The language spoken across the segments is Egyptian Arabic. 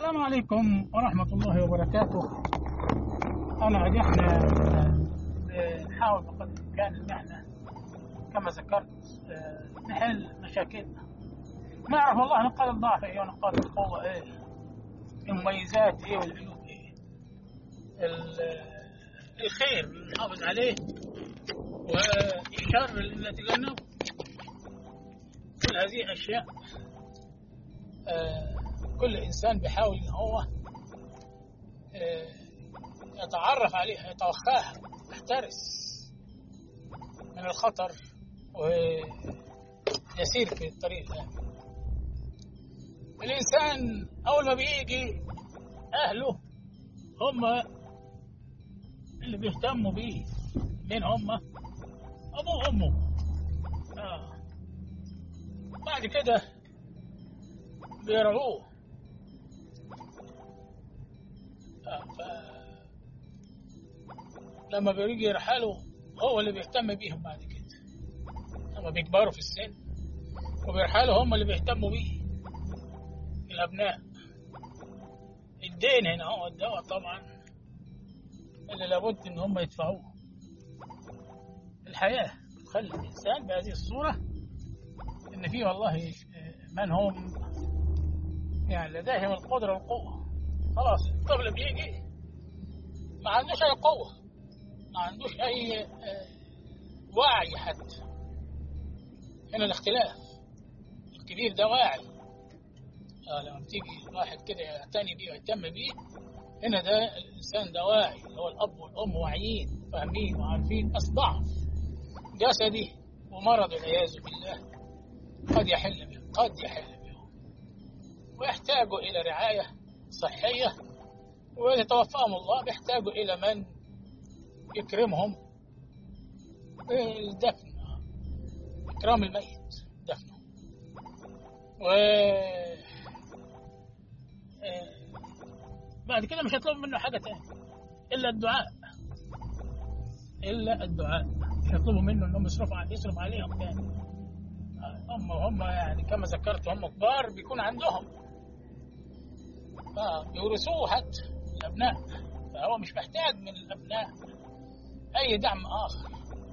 السلام عليكم ورحمة الله وبركاته أنا عاد إحنا بنحاول بقدر الإمكان إن إحنا كما ذكرت آه، نحل مشاكلنا نعرف والله نقاط الضعف إيه ونقاط القوة إيه المميزات إيه والعيوب إيه ال- الخير نحافظ عليه والشر اللي نتجنبه كل هذه أشياء آه، كل إنسان بيحاول إن هو آه، يتعرف عليها يتوخاها يحترس من الخطر ويسير في الطريق الآمن الإنسان أول ما بيجي أهله هم اللي بيهتموا بيه مين هم؟ أبوه وأمه آه. بعد كده بيرعوه آه، ف... لما بيجي يرحلوا هو اللي بيهتم بيهم بعد كده لما بيكبروا في السن وبيرحلوا هم اللي بيهتموا بيه الأبناء الدين هنا هو الدواء طبعا اللي لابد إن هم يدفعوه الحياة تخلي الإنسان بهذه الصورة إن في والله من هم يعني لديهم القدرة والقوة خلاص الطفل بيجي ما عندوش أي قوة ما عندوش أي آه، وعي حتى هنا الاختلاف الكبير ده واعي آه لما تيجي واحد كده يعتني بيه ويهتم بيه هنا ده الإنسان ده واعي اللي هو الأب والأم واعيين فاهمين وعارفين بس ضعف جسدي ومرض والعياذ بالله قد يحل بهم قد يحل بهم ويحتاجوا إلى رعاية صحية ويتوفاهم الله بيحتاجوا إلى من يكرمهم بالدفن إكرام الميت دفنه و آه، بعد كده مش هيطلبوا منه حاجة تاني إلا الدعاء إلا الدعاء مش هيطلبوا منه إنهم يصرفوا عليه يصرف عليهم تاني آه، هم هم يعني كما ذكرت هم كبار بيكون عندهم فبيورثوه حتى الأبناء فهو مش محتاج من الأبناء أي دعم آخر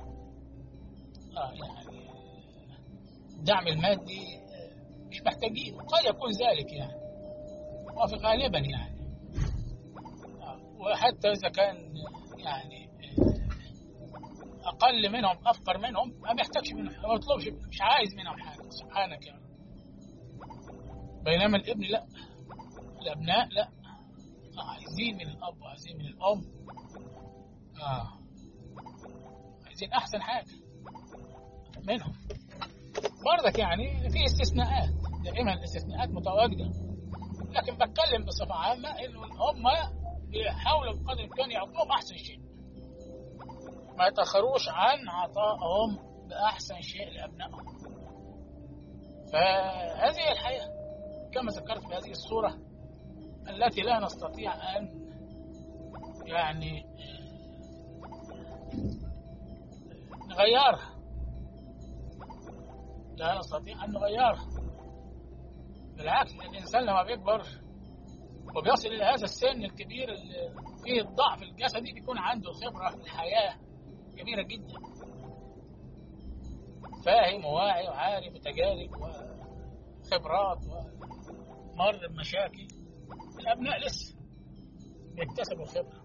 آه يعني الدعم المادي آه، مش محتاجين قد يكون ذلك يعني وفي غالبا يعني آه، وحتى إذا كان يعني آه، أقل منهم أفقر منهم ما بيحتاجش منهم ما يطلبش مش عايز منهم حاجة سبحانك يا رب بينما الابن لا الأبناء لا آه، عايزين من الأب وعايزين من الأم آه عايزين أحسن حاجة منهم برضك يعني في استثناءات دائما الاستثناءات متواجدة لكن بتكلم بصفة عامة إنه هم بيحاولوا بقدر الإمكان يعطوهم أحسن شيء ما يتأخروش عن عطائهم بأحسن شيء لأبنائهم فهذه الحياة كما ذكرت في هذه الصورة التي لا نستطيع أن يعني نغيرها لا نستطيع أن نغيرها بالعكس الإنسان لما بيكبر وبيصل إلى هذا السن الكبير اللي فيه الضعف الجسدي بيكون عنده خبرة في الحياة كبيرة جدا فاهم وواعي وعارف وتجارب وخبرات ومر بمشاكل الأبناء لسه بيكتسبوا خبرة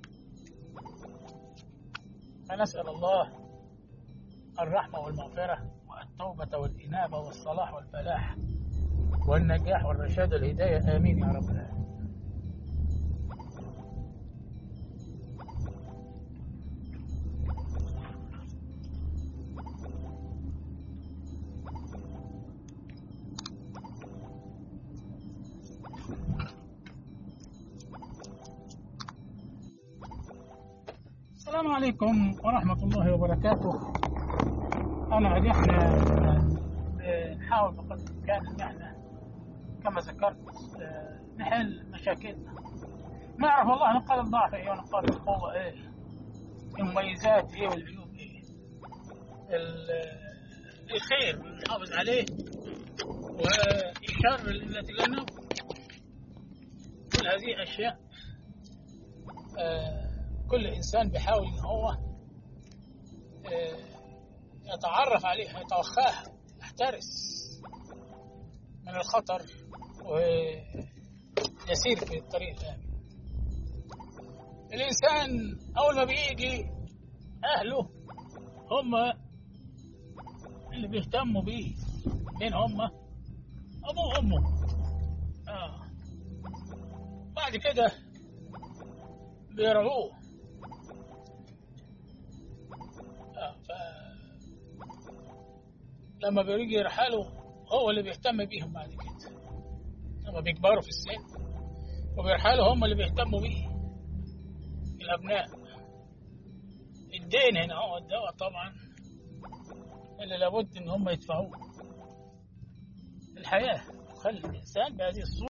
فنسأل الله الرحمة والمغفرة والتوبة والإنابة والصلاح والفلاح والنجاح والرشاد والهداية آمين يا رب العالمين السلام عليكم ورحمة الله وبركاته أنا عاد إحنا بنحاول بقدر الإمكان إن إحنا كما ذكرت آه، نحل مشاكلنا نعرف والله نقاط الضعف إيه ونقاط القوة إيه المميزات إيه والعيوب إيه ال- الخير نحافظ عليه والشر اللي نتجنبه كل هذه أشياء آه، كل إنسان بيحاول إن هو آه، يتعرف عليها يتوخاها يحترس من الخطر ويسير في الطريق الآمن الإنسان أول ما بيجي أهله هم اللي بيهتموا بيه مين هم؟ أبوه وأمه آه. بعد كده بيرعوه آه. ف... لما بيجي يرحلوا هو اللي بيهتم بيهم بعد كده لما بيكبروا في السن وبيرحلوا هم اللي بيهتموا بيه الأبناء الدين هنا هو الدواء طبعا اللي لابد إن هم يدفعوه الحياة خلي الإنسان بهذه الصورة